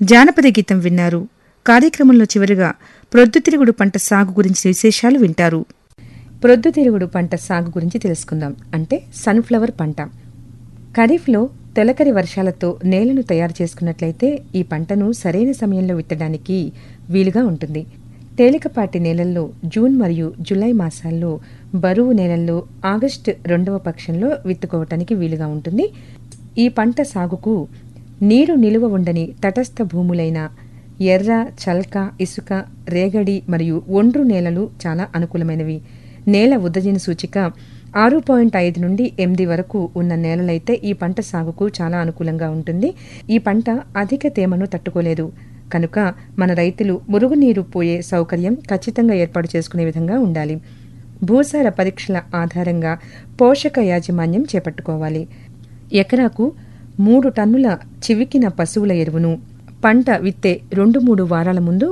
జానపద గీతం విన్నారు కార్యక్రమంలో చివరిగా ప్రొద్దుతిరుగుడు పంట సాగు గురించి విశేషాలు వింటారు ప్రొద్దుతిరుగుడు పంట సాగు గురించి తెలుసుకుందాం అంటే సన్ఫ్లవర్ పంట ఖరీఫ్లో తొలకరి వర్షాలతో నేలను తయారు చేసుకున్నట్లయితే ఈ పంటను సరైన సమయంలో విత్తడానికి వీలుగా ఉంటుంది తేలికపాటి నేలల్లో జూన్ మరియు జూలై మాసాల్లో బరువు నేలల్లో ఆగస్టు రెండవ పక్షంలో విత్తుకోవటానికి వీలుగా ఉంటుంది ఈ పంట సాగుకు నీరు నిలువ ఉండని తటస్థ భూములైన ఎర్ర చల్క ఇసుక రేగడి మరియు ఒండ్రు నేలలు చాలా అనుకూలమైనవి నేల ఉద్దజన సూచిక ఆరు పాయింట్ ఐదు నుండి ఎనిమిది వరకు ఉన్న నేలలైతే ఈ పంట సాగుకు చాలా అనుకూలంగా ఉంటుంది ఈ పంట అధిక తేమను తట్టుకోలేదు కనుక మన రైతులు మురుగునీరు పోయే సౌకర్యం ఖచ్చితంగా ఏర్పాటు చేసుకునే విధంగా ఉండాలి భూసార పరీక్షల ఆధారంగా పోషక యాజమాన్యం చేపట్టుకోవాలి ఎకరాకు మూడు టన్నుల చివికిన పశువుల ఎరువును పంట విత్తే రెండు మూడు వారాల ముందు